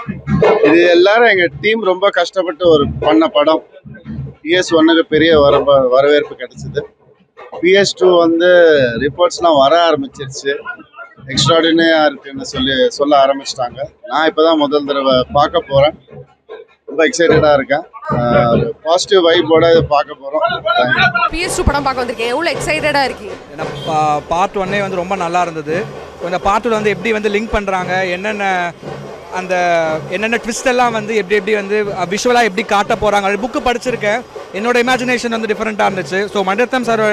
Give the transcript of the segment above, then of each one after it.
இது எல்லாரும் எங்க டீம் ரொம்ப கஷ்டப்பட்டு ஒரு பண்ண படம் பிஎஸ் ஒன்னுக்கு பெரிய வர வரவேற்பு கிடைச்சது பிஎஸ் டூ வந்து ரிப்போர்ட்ஸ்லாம் வர ஆரம்பிச்சிருச்சு எக்ஸ்ட்ராடினரியா இருக்குன்னு சொல்லி சொல்ல ஆரம்பிச்சிட்டாங்க நான் இப்பதான் முதல் தடவை பார்க்க போறேன் ரொம்ப எக்ஸைட்டடா இருக்கேன் பாசிட்டிவ் வைப்போட பார்க்க போறோம் Thank you. பிஎஸ் டூ படம் பார்க்க வந்திருக்கேன் எவ்வளோ எக்ஸைட்டடாக இருக்கீங்க ஏன்னா பார்ட் ஒன்னே வந்து ரொம்ப நல்லா இருந்தது இந்த பார்ட் டூவில் வந்து எப்படி வந்து லிங்க் பண்ணுறாங்க என்னென்ன அந்த என்னென்ன ட்விஸ்ட் எல்லாம் வந்து எப்படி எப்படி வந்து விஷுவலாக எப்படி காட்ட போகிறாங்க புக்கு படிச்சிருக்கேன் என்னோட இமேஜினேஷன் வந்து டிஃப்ரெண்ட்டாக இருந்துச்சு ஸோ மண்டத்தம் சார்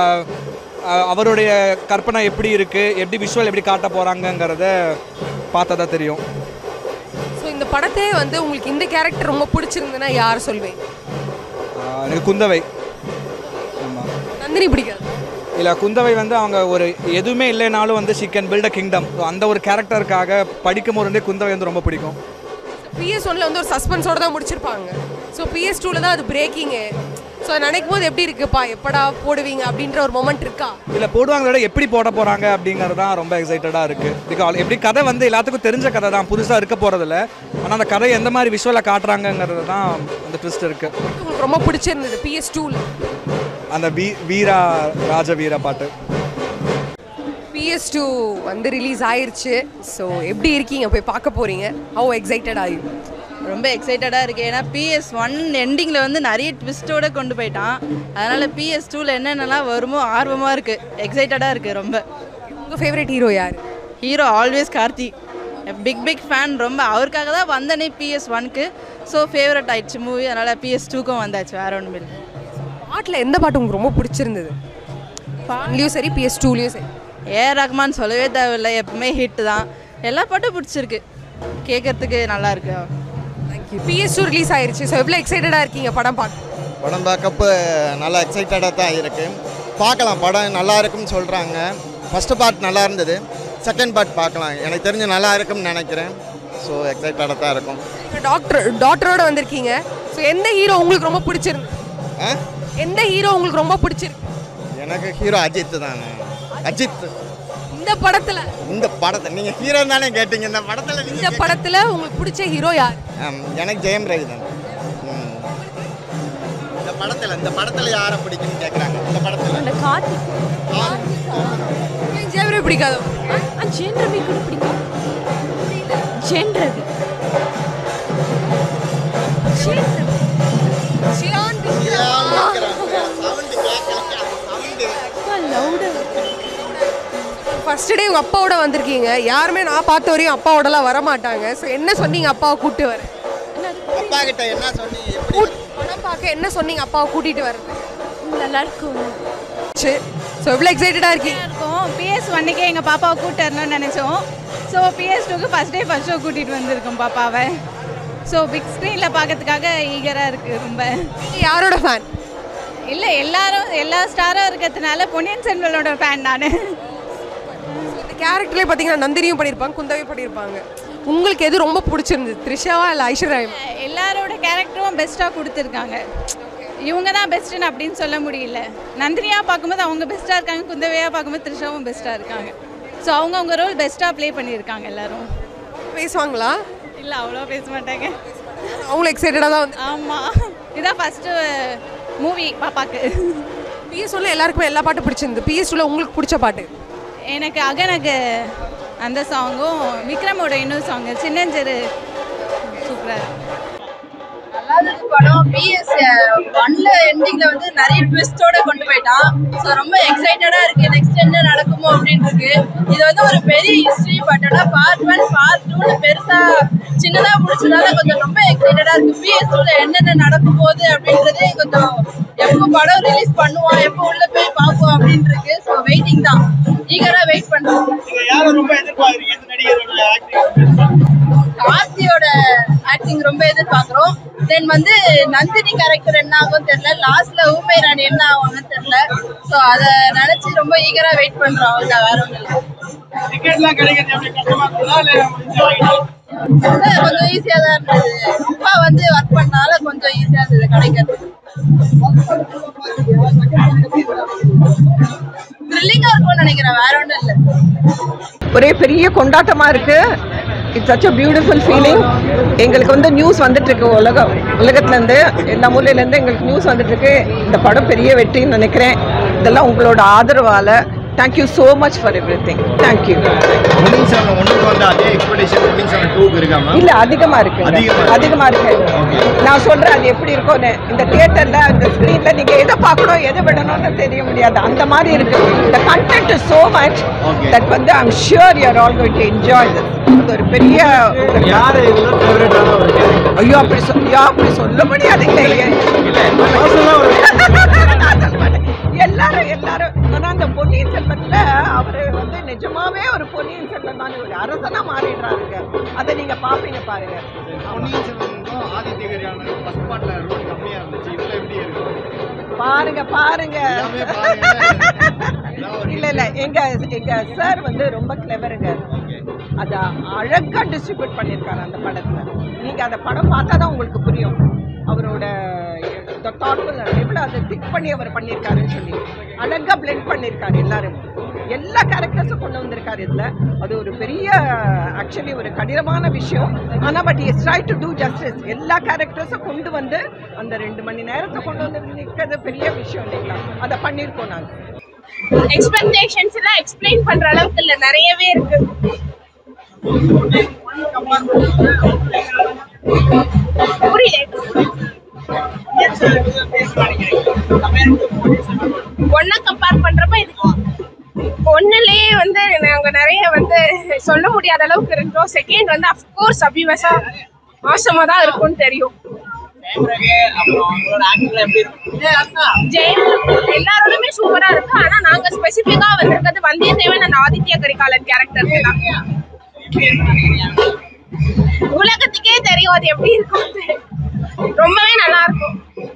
அவருடைய கற்பனை எப்படி இருக்குது எப்படி விஷுவல் எப்படி காட்ட போகிறாங்கங்கிறத பார்த்தா தான் தெரியும் ஸோ இந்த படத்தையே வந்து உங்களுக்கு இந்த கேரக்டர் ரொம்ப பிடிச்சிருந்துன்னா யார் சொல்வீங்க ஆஹ் எனக்கு குந்தவை ஆமாம் நந்தினி பிடிக்காது இல்லை குந்தவை வந்து அவங்க ஒரு எதுவுமே இல்லைனாலும் வந்து she can build a kingdom so அந்த ஒரு கேரக்டருக்காக படிக்கும் போது குந்தவை வந்து ரொம்ப பிடிக்கும் பிஎஸ் ஒன்ல வந்து ஒரு சஸ்பென்ஸோட தான் முடிச்சிருப்பாங்க ஸோ பிஎஸ் டூவில் தான் அது பிரேக்கிங்கு ஸோ நினைக்கும் போது எப்படி இருக்குப்பா எப்படா போடுவீங்க அப்படின்ற ஒரு மொமெண்ட் இருக்கா இதில் போடுவாங்களோட விட எப்படி போட போகிறாங்க அப்படிங்கிறது தான் ரொம்ப எக்ஸைட்டடாக இருக்குது பிகாஸ் எப்படி கதை வந்து எல்லாத்துக்கும் தெரிஞ்ச கதை தான் புதுசாக இருக்க போகிறதில்ல ஆனால் அந்த கதை எந்த மாதிரி விஷுவலாக காட்டுறாங்கங்கிறது தான் அந்த ட்விஸ்ட் இருக்குது உங்களுக்கு ரொம்ப பிடிச்சிருந்தது பிஎஸ் டூவில் அந்த வீ வீரா ராஜ வீர பாட்டு பிஎஸ் டூ வந்து ரிலீஸ் ஆயிருச்சு ஸோ எப்படி இருக்கீங்க போய் பார்க்க போறீங்க ஹவு எக்ஸைட்டட் ஆகி ரொம்ப எக்ஸைட்டடாக இருக்கு ஏன்னா பிஎஸ் ஒன் எண்டிங்கில் வந்து நிறைய ட்விஸ்ட்டோட கொண்டு போயிட்டான் அதனால் பிஎஸ் டூவில் என்னென்னலாம் வருமோ ஆர்வமாக இருக்குது எக்ஸைட்டடாக இருக்குது ரொம்ப உங்கள் ஃபேவரட் ஹீரோ யார் hero always Karthi big big fan ரொம்ப அவருக்காக தான் வந்தனே பிஎஸ் ஒன்க்கு ஸோ ஃபேவரட் ஆயிடுச்சு மூவி அதனால் பிஎஸ் டூக்கும் வந்தாச்சு வேற ஒன்றும் இல்லை பாட்டில் எந்த பாட்டு உங்களுக்கு ரொம்ப பிடிச்சிருந்தது பாட்லேயும் சரி பிஎஸ் டூலேயும் சரி ஏ ரஹ்மான் சொல்லவே தேவையில்லை எப்பவுமே ஹிட் தான் எல்லா பாட்டும் பிடிச்சிருக்கு கேட்கறதுக்கு நல்லா இருக்கு தேங்க்யூ பிஎஸ் டூ ரிலீஸ் ஆயிருச்சு ஸோ எவ்வளோ எக்ஸைட்டடாக இருக்கீங்க படம் பார்க்க படம் பார்க்கப்ப நல்லா எக்ஸைட்டடாக தான் இருக்குது பார்க்கலாம் படம் நல்லா இருக்கும்னு சொல்கிறாங்க ஃபஸ்ட்டு பார்ட் நல்லா இருந்தது செகண்ட் பார்ட் பார்க்கலாம் எனக்கு தெரிஞ்சு நல்லா இருக்கும்னு நினைக்கிறேன் ஸோ எக்ஸைட்டடாக தான் இருக்கும் டாக்டர் டாக்டரோட வந்திருக்கீங்க ஸோ எந்த ஹீரோ உங்களுக்கு ரொம்ப பிடிச்சிருந்து ஆ எந்த ஹீரோ உங்களுக்கு ரொம்ப பிடிச்சிருக்கு எனக்கு ஹீரோ அஜித் தானே அஜித் இந்த படத்துல இந்த படத்தை நீங்கள் ஹீரோ தானே கேட்டீங்க இந்த படத்தில் இந்த நீங்கள் படத்துல உங்களுக்கு பிடிச்ச ஹீரோ யார் எனக்கு ஜெயம் ரவி தான் ம். இந்த படத்தில் இந்த படத்தில் யாரை பிடிக்குன்னு கேட்குறாங்க இந்த படத்தில் அந்த கார்த்திக் ஏன் ஜெயவரே பிடிக்காதோ ஆ ஜென் ரவி கூட பிடிக்கும் ஜென் ரவி ஜென் ரவி சியான் சவுண்டு கேட்கல சவுண்டு லவுடர் ஃபர்ஸ்ட் டே உங்க அப்பாவோட வந்திருக்கீங்க யாருமே நான் பார்த்த வரையும் அப்பாவோடலாம் வர மாட்டாங்க ஸோ என்ன சொன்னீங்க அப்பாவை கூட்டு வர அப்பா கிட்ட என்ன சொன்னி எப்படி படம் பார்க்க என்ன சொன்னீங்க அப்பாவை கூட்டிட்டு வரது நல்லா இருக்கும் ஸோ எவ்வளோ எக்ஸைட்டடாக இருக்கீங்க இருக்கும் பிஎஸ் ஒன்னுக்கே எங்கள் பாப்பாவை கூட்டு வரணும்னு நினச்சோம் ஸோ பிஎஸ் டூக்கு ஃபஸ்ட் டே ஃபஸ்ட் ஷோ கூட்டிகிட்டு வந்திருக்கோம் பாப்பாவை ஸோ பிக் ஸ்க்ரீனில் பார்க்கறதுக்காக ஈகராக இருக்குது ரொம்ப நீங்க யாரோட ஃபேன் இல்லை எல்லாரும் எல்லா ஸ்டாரும் இருக்கிறதுனால பொன்னியின் செல்வனோட ஃபேன் நான் இந்த கேரக்டர்லேயே பார்த்தீங்கன்னா நந்தினியும் பண்ணியிருப்பாங்க குந்தவையும் பண்ணியிருப்பாங்க உங்களுக்கு எது ரொம்ப பிடிச்சிருந்தது த்ரிஷாவா இல்லை ஐஸ்வர்யா எல்லாரோட கேரக்டரும் பெஸ்ட்டாக கொடுத்துருக்காங்க இவங்க தான் பெஸ்ட்டுன்னு அப்படின்னு சொல்ல முடியல நந்தினியாக பார்க்கும்போது அவங்க பெஸ்ட்டாக இருக்காங்க குந்தவையாக பார்க்கும்போது த்ரிஷாவும் பெஸ்ட்டாக இருக்காங்க ஸோ அவங்க அவங்க ரோல் பெஸ்ட்டாக ப்ளே பண்ணியிருக்காங்க எல்லாரும் பேசுவாங்களா இல்லை அவ்வளோ பேச மாட்டாங்க அவங்களும் எக்ஸைட்டடாக தான் வந்து ஆமாம் இதான் ஃபஸ்ட்டு மூவி பாப்பாக்கு பிஎஸ் சொல்ல எல்லாருக்குமே எல்லா பாட்டும் பிடிச்சிருந்து பிஎஸ் சொல்ல உங்களுக்கு பிடிச்ச பாட்டு எனக்கு அகனக்கு அந்த சாங்கும் விக்ரமோட இன்னொரு சாங்கு சின்னஞ்சிறு சூப்பராக நல்லா இருந்தது படம் பிஎஸ் ஒன்ல எண்டிங்ல வந்து நிறைய ட்விஸ்டோட கொண்டு போயிட்டான் ஸோ ரொம்ப எக்ஸைட்டடா இருக்கு நெக்ஸ்ட் என்ன நடக்குமோ அப்படின்னு இருக்கு இது வந்து ஒரு பெரிய ஹிஸ்டரி பட் ஆனால் பார்ட் ஒன் பார்ட் டூன்னு பெருசா சின்னதா முடிச்சதால கொஞ்சம் ரொம்ப எக்ஸைட்டடா இருக்கு பிஎஸ் டூல என்னென்ன நடக்க போகுது அப்படின்றதே கொஞ்சம் எப்போ படம் ரிலீஸ் பண்ணுவோம் எப்போ உள்ள போய் பார்ப்போம் அப்படின்னு இருக்கு ஸோ வெயிட்டிங் தான் ஈகரா வெயிட் பண்றோம் கார்த்தியோட ஆக்டிங் ரொம்ப எதிர்பார்க்குறோம் தென் வந்து நந்தினி கேரக்டர் என்ன ஆகும் தெரியல லாஸ்ட்ல ஊமை ராணி என்ன ஆவாங்கன்னு தெரியல ஸோ அதை நினைச்சு ரொம்ப ஈகரா வெயிட் பண்றோம் அவ்வளோதான் வேற ஒன்றும் இல்லை கொஞ்சம் ஈஸியாக தான் இருந்தது அப்பா வந்து ஒர்க் பண்ணனால கொஞ்சம் ஈஸியாக இருந்தது கிடைக்கிறது த்ரில்லிங்காக இருக்கும்னு நினைக்கிறேன் வேற ஒன்றும் இல்லை ஒரே பெரிய கொண்டாட்டமாக இருக்கு it's such a beautiful feeling எங்களுக்கு வந்து நியூஸ் வந்துட்டு இருக்கு உலகம் உலகத்துலேருந்து எல்லா மூலையிலேருந்து எங்களுக்கு நியூஸ் வந்துட்டு இருக்கு இந்த படம் பெரிய வெற்றின்னு நினைக்கிறேன் இதெல்லாம் உங்களோட ஆதரவால் thank you so much for everything thank you Ponniyin Selvan ஒன்றுக்கு வந்து அதே எக்ஸ்பெக்டேஷன் பொன்னியின் செல்வன் டூக்கு இருக்கா மேம் இல்ல அதிகமா இருக்கு அதிகமா இருக்கு. அதிகமா இருக்கு நான் சொல்றேன் அது எப்படி இருக்கும்னு இந்த தியேட்டர்ல அந்த ஸ்கிரீன்ல நீங்க எதை பார்க்கணும் எதை விடணும்னு தெரிய முடியாது அந்த மாதிரி இருக்கு the content is so much Okay. that வந்து I'm sure you are all going to enjoy this அது ஒரு பெரிய யார் இதில் ஃபேவரட்டான ஒரு கேரக்டர் ஐயோ அப்படி சொல் ஐயோ அப்படி சொல்ல முடியாதுங்க இல்லை பர்சனலாக ஒரு நான் சொல்ல மாட்டேன். எல்லாரும் எல்லாரும் ஆனா அந்த பொன்னியின் செல்வத்துல அவரு வந்து நிஜமாவே ஒரு பொன்னியின் செல்வன் மாதிரி ஒரு அரசனா மாறிடுறாருங்க அதை நீங்க பாப்பீங்க பாருங்க பொன்னியின் செல்வனுக்கும் ஆதித்ய கரியான ஃபர்ஸ்ட் பார்ட்டில் ரோல் கம்மியாக இருந்துச்சு இதில் எப்படி இருக்கும் பாருங்க பாருங்க எல்லாமே பாருங்க இல்ல இல்ல எங்க எங்க சார் வந்து ரொம்ப கிளவருங்க அத அழகா டிஸ்ட்ரிபியூட் பண்ணிருக்காரு அந்த படத்துல நீங்க அந்த படம் பார்த்தா தான் உங்களுக்கு புரியும் அவரோட தாட்ஃபுல் எவ்வளவு அதை திக் பண்ணி அவர் பண்ணியிருக்காருன்னு சொல்லி அழகா பிளெண்ட் பண்ணியிருக்காரு எல்லாரும் எல்லா கேரக்டர்ஸும் கொண்டு வந்திருக்காரு இதுல அது ஒரு பெரிய ஆக்சுவலி ஒரு கடினமான விஷயம் ஆனா but is try to do justice எல்லா கேரக்டர்ஸும் கொண்டு வந்து அந்த ரெண்டு மணி நேரத்தை கொண்டு வந்து நிற்கிறது பெரிய விஷயம் இல்லைங்களா அதை பண்ணியிருக்கோம் நாங்க எக்ஸ்பெக்டேஷன்ஸ் எல்லாம் எக்ஸ்பிளைன் பண்ற அளவுக்கு இல்ல நிறையவே இருக்கு புரியல ஒன்ன கம்பேர் பண்றப்ப இது ஒன்னுலயே வந்து நாங்க நிறைய வந்து சொல்ல முடியாத அளவுக்கு இருக்கோம் செகண்ட் வந்து அஃப்கோர்ஸ் அபிவசா மோசமா தான் இருக்கும்னு தெரியும் ஜெயம் எல்லாரோடுமே சூப்பரா இருக்கு ஆனா நாங்க ஸ்பெசிபிக்கா வந்திருக்கிறது வந்தியத்தேவன் அந்த ஆதித்ய கரிகாலன் கேரக்டருக்கு தான் உலகத்துக்கே தெரியும் அது எப்படி இருக்கும் ரொம்பவே நல்லா இருக்கும்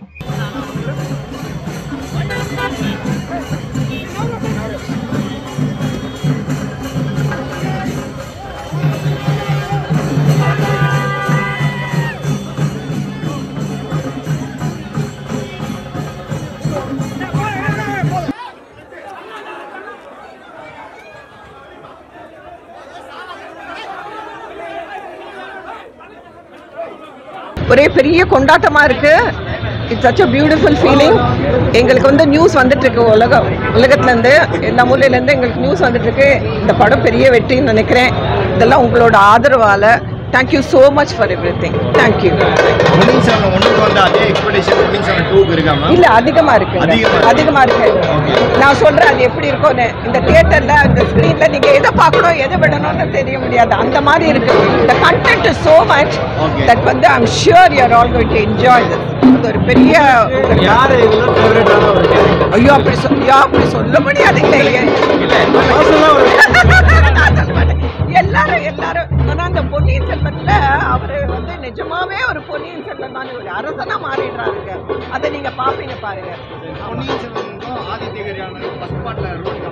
ஒரே பெரிய கொண்டாட்டமா இருக்கு it's such a beautiful feeling எங்களுக்கு வந்து நியூஸ் வந்துட்டு இருக்கு உலகம் உலகத்துல இருந்து எல்லா மூலையில இருந்து எங்களுக்கு நியூஸ் வந்துட்டு இருக்கு இந்த படம் பெரிய வெற்றின்னு நினைக்கிறேன் இதெல்லாம் உங்களோட ஆதரவால thank you so much for everything thank you Ponniyin Selvan ஒன்றுக்கு வந்து அதே எக்ஸ்பெக்டேஷன் பொன்னியின் செல்வன் டூக்கு இருக்கா மேம் இல்ல அதிகமா இருக்கு அதிகமா இருக்கு. அதிகமா இருக்கு நான் சொல்றேன் அது எப்படி இருக்கும்னு இந்த தியேட்டர்ல அந்த ஸ்கிரீன்ல நீங்க எதை பார்க்கணும் எதை விடணும்னு தெரிய முடியாது அந்த மாதிரி இருக்கு the content is so much Okay. that வந்து I'm sure you are all going to enjoy this அது ஒரு பெரிய யார் இதில் ஃபேவரட்டான ஒரு கேரக்டர் ஐயோ அப்படி சொல் ஐயோ அப்படி சொல்ல முடியாதுங்க இல்லை பர்சனலாக ஒரு நான் சொல்ல மாட்டேன். எல்லாரும் எல்லாரும் ஆனா அந்த பொன்னியின் செல்வத்துல அவரு வந்து நிஜமாவே ஒரு பொன்னியின் செல்வன் மாதிரி ஒரு அரசனா மாறிடுறாருங்க அதை நீங்க பாப்பீங்க பாருங்க பொன்னியின் செல்வனுக்கும் ஆதித்ய கரியான ஃபர்ஸ்ட் பார்ட்டில் ரோல்